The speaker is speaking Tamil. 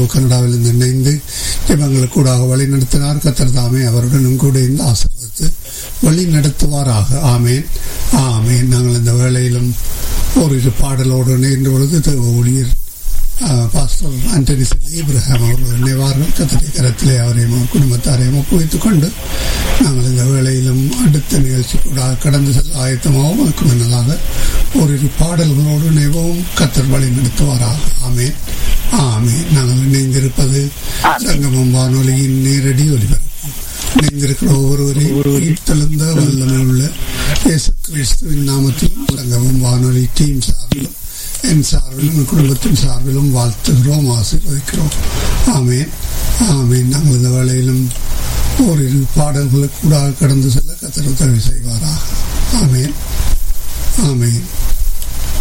கனடாவிலிருந்து இணைந்து ஜெபங்களுக்கூடாக வழி நடத்தினார் கத்தர் தாமே அவருடனும் கூட இந்த ஆசீர்வதித்து வழி நடத்துவாராக ஆமேன் ஆமேன் நாங்கள் இந்த வேளையிலும் ஒரு பாடலோடு இணைந்த பொழுது தேவ ஊழியர் பாஸ்டர் ஆண்டனி இப்ரஹாம் அவர்கள் நினைவார்கள் கத்தரை கரத்திலே அவரையும் குடும்பத்தாரையும் ஒப்புவித்துக் கொண்டு நாங்கள் இந்த வேளையிலும் அடுத்த நிகழ்ச்சி கூட கடந்து செல்ல ஆயத்தமாகவும் அதுக்கு முன்னதாக ஓரிரு பாடல்களோடு நினைவும் கத்தர் வழி நடத்துவாராக ஆமேன் ஆமேன் நாங்கள் இணைந்திருப்பது சங்கமம் வானொலியின் நேரடி ஒலிபரப்பு இணைந்திருக்கிற ஒவ்வொருவரையும் தெளிந்த வல்லமை உள்ள இயேசு கிறிஸ்துவின் நாமத்திலும் சங்கமம் வானொலி டீம் சார்பிலும் என் சார்பிலும் குடும்பத்தின் சார்பிலும் வாழ்த்துகிறோம் ஆசீர்வதிக்கிறோம் ஆமேன் ஆமேன் நாங்கள் இந்த வேளையிலும் ஓரிரு பாடல்களுக்கு கூட கடந்து செல்ல கத்தர் உதவி செய்வாராக ஆமேன் ஆமேன்